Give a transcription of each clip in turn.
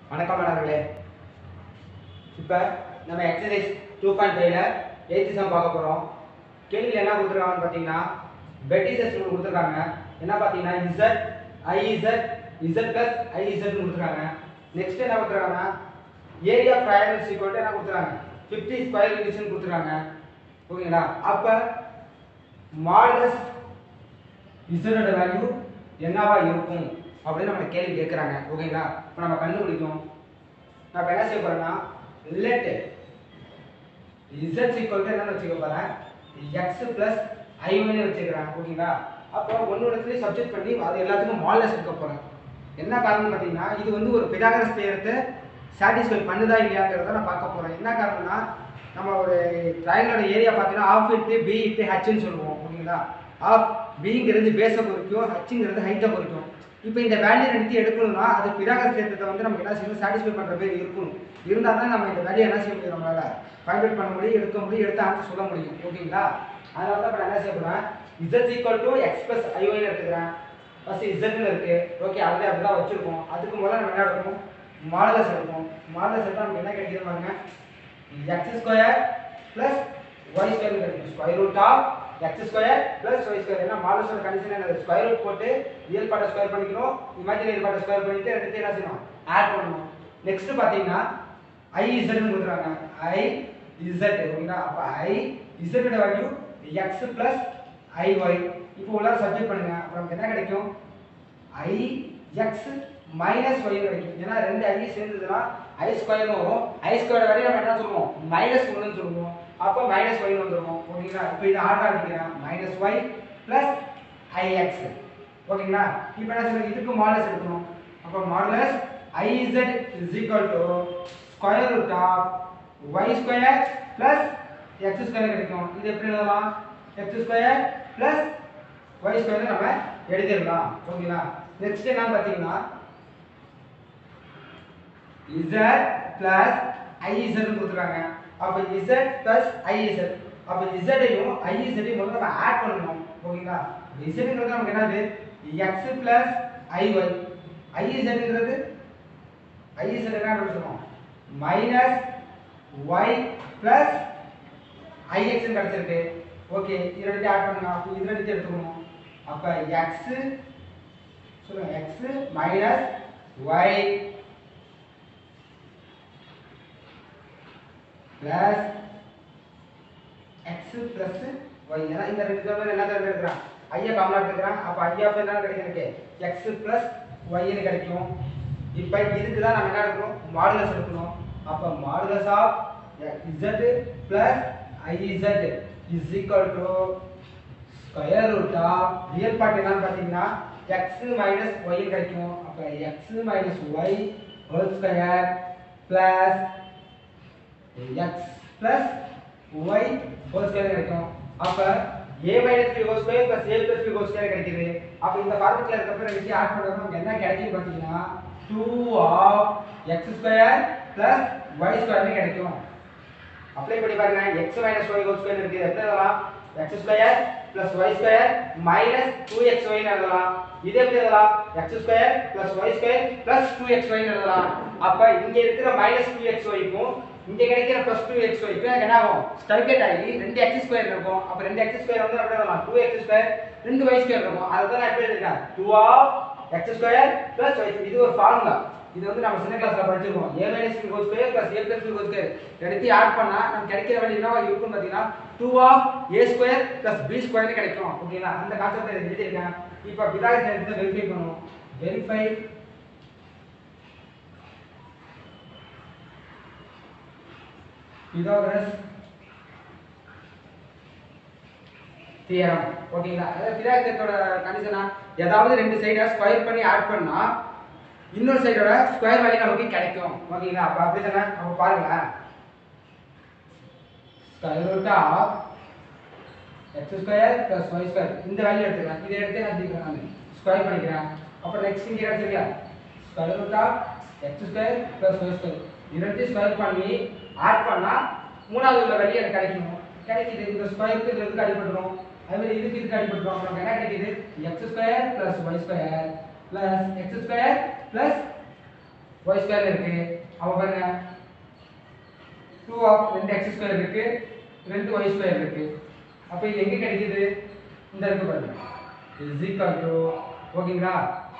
வணக்கம் மாணவர்களே இப்போ நம்ம எக்ஸசைஸ் டூ பாயிண்ட் ஃபைவ்ல எயித்து சம் பார்க்க போகிறோம் கேள்வியில் என்ன கொடுத்துருக்காங்கன்னு பார்த்தீங்கன்னா பெட்டிசஸ் கொடுத்துருக்காங்க என்ன பார்த்தீங்கன்னா இசட் ஐஇசட் இசட் ப்ளஸ் ஐஇசட்னு கொடுத்துருக்காங்க நெக்ஸ்ட் என்ன கொடுத்துருக்காங்கன்னா ஏரியா ட்ரையாங்கிள் சீக்வல் என்ன கொடுத்துருக்காங்க ஃபிஃப்டி ஸ்கொயர் மீட்டர்ஸ்னு கொடுத்துருக்காங்க ஓகேங்களா அப்போ மாடலஸ் இசடோட வேல்யூ என்னவா இருக்கும் அப்படின்னு நம்ம கேள்வி கேட்குறாங்க ஓகேங்களா இப்போ நம்ம கண்டுபிடிக்கணும் நான் இப்போ என்ன செய்ய போறேன்னா லெட் இசட் ஈக்குவல் டு என்னன்னு வச்சுக்க போறேன் எக்ஸ் பிளஸ் ஐஒன்னு வச்சுக்கிறேன் ஓகேங்களா அப்போ ஒன்று இடத்துல சப்ஜெக்ட் பண்ணி அது எல்லாத்துக்கும் மாடலஸ் எடுக்க போறேன் என்ன காரணம் பார்த்தீங்கன்னா இது வந்து ஒரு பிதாகரஸ் தேரத்தை சாட்டிஸ்ஃபை பண்ணுதா இல்லையாங்கிறத நான் பார்க்க போறேன் என்ன காரணம்னா நம்ம ஒரு ட்ரையலோட ஏரியா பார்த்தீங்கன்னா ஆஃப் இட்டு பி இட்டு ஹச்னு சொல்லுவோம் ஓகேங்களா ஆஃப் பிங்கிறது பேஸை குறிக்கும் ஹச்சுங்கிறது ஹைட்டை குறிக்கும் இப்போ இந்த வேல்யூ எடுத்து எடுக்கணும்னா அது பிதாகரஸ் தேற்றத்தை வந்து நமக்கு என்ன செய்யணும் சாட்டிஸ்ஃபை பண்ணுற மாதிரி இருக்கணும் இருந்தால் தான் நம்ம இந்த வேல்யூ என்ன செய்ய முடியும் நம்மளால ஃபைண்ட் அவுட் பண்ண முடியும் எடுக்க முடியும் எடுத்து ஆன்சர் சொல்ல முடியும் ஓகேங்களா அதனால தான் இப்போ நான் என்ன செய்ய போகிறேன் Z equal to X plus ஐஒன்னு எடுத்துக்கிறேன் ஃபர்ஸ்ட் இசட்னு இருக்கு ஓகே அதில் அப்படி தான் வச்சிருக்கோம் அதுக்கு முதல்ல நம்ம என்ன எடுக்கணும் மாடலஸ் எடுப்போம் மாடலஸ் எடுத்தால் நமக்கு என்ன கிடைக்குது பாருங்க X square plus Y square கிடைக்கும் square root of X square plus Y square ஏன்னா மாடலஸோட கண்டிஷன் என்னது ஸ்கொயர் ரூட் போட்டு ரியல் பார்ட்டை ஸ்கொயர் பண்ணிக்கணும் இமேஜினரி பார்ட்டை ஸ்கொயர் பண்ணிட்டு ரெண்டுத்தையும் என்ன செய்யணும் ஆட் பண்ணணும் நெக்ஸ்ட் பார்த்தீங்கன்னா ஐ இசட்னு கொடுக்குறாங்க ஐ இசட் ஓகேங்களா அப்போ ஐ இசட்டோட value X plus I Y இப்போ உள்ள சப்ஜெக்ட் பண்ணுங்க அப்போ நமக்கு என்ன கிடைக்கும் ஐ எக்ஸ் மைனஸ் ஒய் கிடைக்கும் ஏன்னா ரெண்டு ஐ சேர்ந்ததுன்னா ஐ ஸ்கொயர்னு வரும் ஐ ஸ்கொயர் வரையும் நம்ம என்ன சொல்லுவோம் மைனஸ் ஒன்னு சொல்லுவோம் அப்போ மைனஸ் ஒய் வந்துருக்கும் ஓகேங்களா இப்போ இது ஆர்டர் அடிக்கிறேன் minus Y plus I X ஓகேங்களா இப்போ என்ன சொல்லுங்க இதுக்கு மாடலஸ் எடுக்கணும் அப்போ modulus I Z is equal to square root of Y square plus X square கிடைக்கும் இது எப்படி எழுதலாம் X square plus Y square நம்ம எழுதிடலாம் ஓகேங்களா நெக்ஸ்ட் என்னன்னு பார்த்தீங்கன்னா z plus iz கொடுத்துருக்காங்க அப்ப z plus iz அப்ப z ஐயும் iz ஐயும் முதல்ல நம்ம ஆட் பண்ணணும் ஓகேங்களா z ங்கிறது நமக்கு என்னது x plus iy iz ங்கிறது iz என்ன நம்ம சொல்றோம் minus y plus ix ன்னு கிடைச்சிருக்கு ஓகே இது ரெண்டு ஆட் பண்ணுங்க அப்ப இது ரெண்டு எடுத்துக்கணும் அப்ப x சொல்லுங்க x minus y plus X plus Y ஏன்னா இந்த ரெண்டு தடவை என்ன தடவை எடுக்கிறான் ஐயா காமனா எடுத்துக்கிறான் அப்போ ஐயா என்ன கிடைக்கும் எனக்கு எக்ஸ் பிளஸ் ஒய்னு கிடைக்கும் இப்போ இதுக்கு தான் நம்ம என்ன எடுக்கணும் மாடுலஸ் எடுக்கணும் அப்போ modulus of Z plus I Z is equal to square root of real part என்னன்னு பார்த்தீங்கன்னா எக்ஸ் மைனஸ் ஒய் கிடைக்கும் அப்போ X minus Y whole square plus x plus y whole square கிடைக்கும் அப்ப a minus b whole square plus a plus b whole square கிடைக்குது அப்ப இந்த ஃபார்முலால இருக்கப்ப ரெண்டு ஆட் பண்ணா நமக்கு என்ன கிடைக்கும் பாத்தீங்கன்னா 2 of x square plus y square னு கிடைக்கும் அப்ளை பண்ணி பாருங்க x minus y whole square இருக்கு எப்படி எழுதலாம் x square plus y square minus 2xy னு எழுதலாம் இது எப்படி எழுதலாம் x square plus y square plus 2xy னு எழுதலாம் அப்ப இங்க இருக்கிற minus 2xy க்கும் இங்க கிடைக்கிற plus 2xy க்கு என்ன ஆகும் ஸ்ட்ரைக்கேட் ஆகி ரெண்டு x ஸ்கொயர் இருக்கும் அப்ப ரெண்டு x ஸ்கொயர் வந்து அப்படியே எழுதலாம் 2x ஸ்கொயர் ரெண்டு y ஸ்கொயர் இருக்கும் அதுதான் நான் எப்படி எழுதிருக்கேன் 2 of x square plus y இது ஒரு ஃபார்முலா இது வந்து நம்ம சின்ன கிளாஸ்ல படிச்சிருக்கோம் a minus b whole square plus a plus b whole square எடுத்து ஆட் பண்ணா நமக்கு கிடைக்கிற வேல்யூ என்ன இருக்கும் பாத்தீங்கன்னா 2 of a square plus b square கிடைக்கும் ஓகேங்களா அந்த கான்செப்ட் எழுதிருக்கேன் இப்போ பிதாகரஸ் எடுத்து வெரிஃபை பண்ணுவோம் வெரிஃபை பிதாகரஸ் தியரம் ஓகேங்களா அதாவது பிதாகரஸோட கண்டிஷனா ஏதாவது ரெண்டு சைடை ஸ்கொயர் பண்ணி ஆட் பண்ணா இன்னொரு சைடோட ஸ்கொயர் வேல்யூ நமக்கு கிடைக்கும் ஓகேங்களா அப்ப அப்படி தானே அப்ப பாருங்க square root of X square plus Y square இந்த வேல்யூ எடுத்துக்கலாம் இதை எடுத்து நான் எடுத்துக்கிறேன் நான் ஸ்கொயர் பண்ணிக்கிறேன் அப்புறம் நெக்ஸ்ட் இங்கே எடுத்துக்கல square root of X square plus Y square இரண்டு ஸ்கொயர் பண்ணி ஆட் பண்ணா மூணாவது உள்ள வேல்யூ எனக்கு கிடைக்கும் கிடைக்குது இந்த ஸ்கொயருக்கு இந்த இதுக்கு அடிபட்டுரும் அதே மாதிரி இதுக்கு இதுக்கு அடிபட்டுரும் நமக்கு என்ன கிடைக்குது X square plus Y square plus X square plus Y square இருக்கு அப்போ பாருங்க டூ ஆஃப் ரெண்டு எக்ஸ் ஸ்கொயர் இருக்கு ரெண்டு ஒய் ஸ்கொயர் இருக்கு அப்போ இது எங்கே கிடைக்குது இந்த இருக்கு பாருங்க இஸ் ஈக்குவல் டு ஓகேங்களா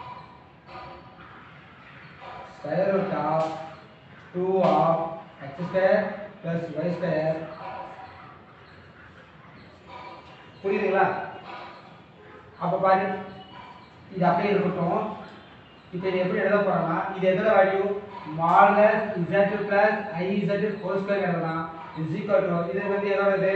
square root of two of X square plus Y square புரியுதுங்களா அப்போ பாரு இது அப்படியே இருக்கட்டும் இப்போ இது எப்படி எழுத போறோம்னா இது எதோட வேல்யூ மாடலஸ் z பிளஸ் iz ஹோல் ஸ்கொயர் எழுதலாம் இஸ் ஈக்குவல் டு இது வந்து எதோட இது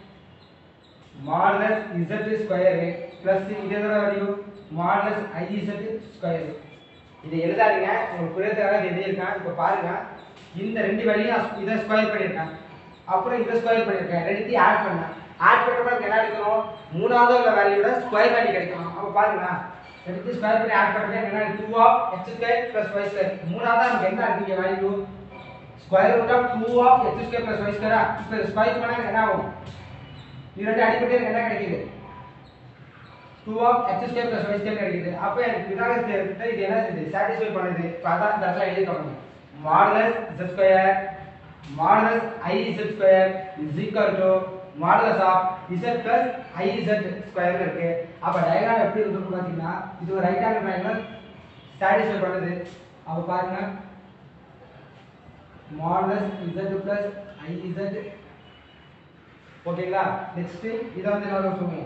மாடலஸ் z ஸ்கொயர் பிளஸ் இது எதோட வேல்யூ மாடலஸ் iz ஸ்கொயர் இதை எழுதாதீங்க உங்களுக்கு புரியறதுக்காக இது எழுதியிருக்கேன் இப்போ பாருங்க இந்த ரெண்டு வேலையும் இதை ஸ்கொயர் பண்ணியிருக்கேன் அப்புறம் இதை ஸ்கொயர் பண்ணியிருக்கேன் ரெண்டுத்தையும் ஆட் பண்ணேன் ஆட் பண்ணுறப்ப என்ன எடுக்கணும் மூணாவது உள்ள வேல்யூட ஸ்கொயர் வேல்யூ கிடைக்கணும் அப்போ பாருங்க ரெண்டுத்தையும் ஸ்கொயர் பண்ணி ஆட் பண்ணுறேன் என்ன two of X square plus Y square மூணாவது நமக்கு என்ன இருக்கு value square root of two of X square plus Y ஸ்கொயரா இப்போ ஸ்கொயர் பண்ணால் என்ன ஆகும் இது ரெண்டு அடிப்பட்டு எனக்கு என்ன கிடைக்குது two of X square plus Y square கிடைக்குது அப்போ எனக்கு விதாக சேர்த்து இது என்ன இது சாட்டிஸ்ஃபை பண்ணுது இப்போ அதான் இந்த இடத்துல எழுதி காணுங்க modulus z square modulus i z square is equal to modulus of z plus i z square இருக்கு அப்போ டயக்ராம் எப்படி இருக்கும் பார்த்தீங்கன்னா இது ஒரு ரைட் ஆங்கிள் ட்ரையாங்கிள் சாட்டிஸ்ஃபை பண்ணுது அப்போ பாருங்க modulus z plus i z ஓகேங்களா நெக்ஸ்ட் இதை வந்து என்ன சொல்லுவோம்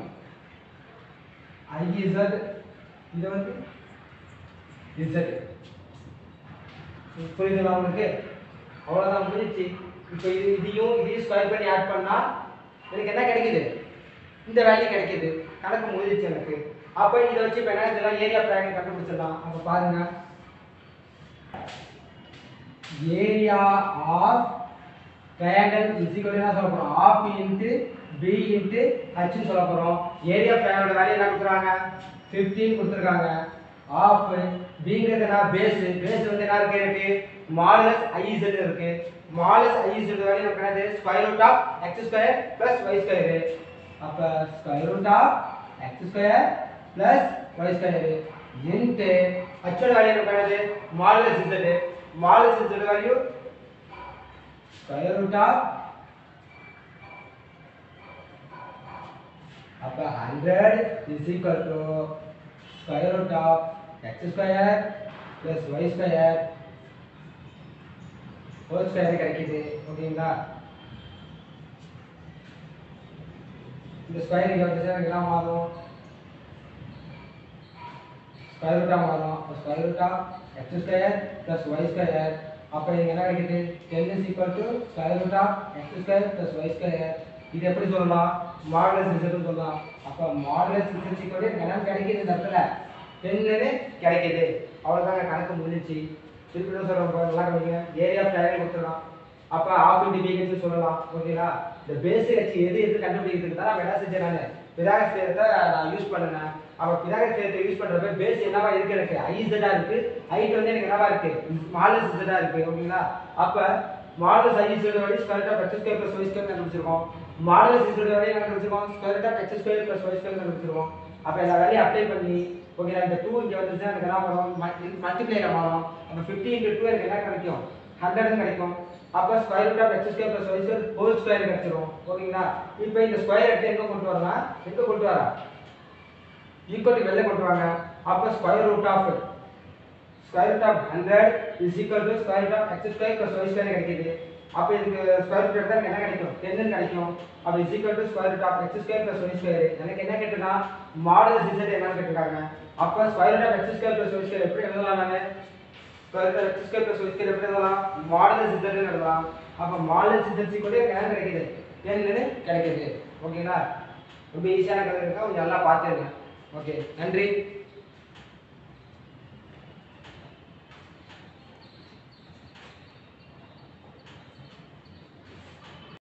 IZ இது வந்து Z புரியுதுங்களா உங்களுக்கு அவ்வளோதான் முடிஞ்சிச்சு இப்போ இது இதையும் இதையும் ஸ்கொயர் பண்ணி ஆட் பண்ணா எனக்கு என்ன கிடைக்குது இந்த வேல்யூ கிடைக்குது கணக்கு முடிஞ்சிச்சு எனக்கு அப்போ இதை வச்சு இப்போ என்ன இதெல்லாம் ஏரியா பிளான் கண்டுபிடிச்சிடலாம் அப்போ பாருங்க area of triangle is equal என்ன சொல்ல போறோம் ஆஃப் இன்ட்டு பி இன்ட்டு ஹச்னு சொல்ல போறோம் ஏரியா ட்ரையாங்கலோட வேல்யூ என்ன கொடுத்துருக்காங்க 15 கொடுத்துருக்காங்க ஆஃப் பிங்கிறது என்ன பேஸ் பேஸ் வந்து என்ன இருக்கு எனக்கு மாடலஸ் ஐஇசட் இருக்கு மாடலஸ் ஐஇசட் வேல்யூ நமக்கு என்னது square root of X square plus Y square அப்ப square root of X square plus Y square into ஹச்சோட வேல்யூ நமக்கு என்னது modulus Z modulus Z value square root of அப்ப 100 is equal to square root of X square plus Y square whole square கிடைக்குது ஓகேங்களா இந்த square இங்கே வந்துச்சுன்னா எனக்கு என்ன மாறும் ஸ்கொயர் ரூட்டாக மாறும் square root of X square plus Y square அப்போ இங்கே என்ன கிடைக்குது ten is equal to square root of X square plus Y square இது எப்படி சொல்லலாம் மாடலஸ் ரிசல்ட்னு சொல்லலாம் அப்போ மாடலஸ் ரிசல்ட் ஈக்குவல் எனக்கு என்ன கிடைக்குது இந்த இடத்துல டென்னு கிடைக்குது அவ்வளோதாங்க கணக்கு முடிஞ்சிச்சு திருப்பி என்ன சொல்கிறோம் நல்லா கவனிங்க ஏரியா ட்ரையாங்கல் கொடுத்துடலாம் அப்போ ஆஃப் இன்டி பிஹெச் சொல்லலாம் ஓகேங்களா இந்த பேசிக் வச்சு எது எது கண்டுபிடிக்கிறதுக்கு தான் நான் என்ன செஞ்சேன் நான் பிதாகஸ் தேரத்தை நான் யூஸ் பண்ணினேன் அப்போ பிதாகஸ் தேரத்தை யூஸ் பண்ணுறப்ப பேஸ் என்னவா இருக்கு எனக்கு ஐசடா இருக்கு ஹைட் வந்து எனக்கு என்னவா இருக்கு மாடலஸ் இசடா இருக்கு ஓகேங்களா அப்போ மாடலஸ் ஐ இசட் வழி square of X square plus Y square கண்டுபிடிச்சிருக்கோம் மாடலஸ் இசட் வழி என்ன கண்டுபிடிச்சிருக்கோம் square of X square plus Y square கண்டுபிடிச்சிருக்கோம் அப்போ எல்லா வேலையும் அப்ளை பண்ணி ஓகேங்களா இந்த டூ இங்கே வந்துச்சுன்னா எனக்கு என்ன வரும் மல்டிப்ளைல மாறும் அப்போ ஃபிஃப்டி இன்ட்டு டூ எனக்கு என்ன கிடைக்கும் ஹண்ட்ரட்னு கிடைக்கும் அப்போ square root of X square plus Y square whole square கிடைச்சிரும் ஓகேங்களா இப்போ இந்த ஸ்கொயர் எடுத்து எங்கே கொண்டு வரலாம் எங்கே கொண்டு வரா ஈக்குவல் வெளில கொண்டு வாங்க அப்போ square root of square root of hundred is equal to square root of X square plus Y square கிடைக்குது அப்போ இதுக்கு ஸ்கொயர் ரூட் எடுத்தால் எனக்கு என்ன கிடைக்கும் டென்னு கிடைக்கும் அப்போ is equal to square root of X square plus Y square எனக்கு என்ன கேட்டுனா மாடல் இசட் என்னன்னு கேட்டிருக்காங்க அப்போ square root of X square plus Y square எப்படி எழுதலாம் நான் square root X square plus Y square எப்படி எழுதலாம் மாடல் இசட் எழுதலாம் அப்போ மாடல் இசட் கூட எனக்கு என்ன கிடைக்குது டென்னு கிடைக்குது ஓகேங்களா ரொம்ப ஈஸியான கதை இருக்கா கொஞ்சம் நல்லா பார்த்துருங்க ஓகே நன்றி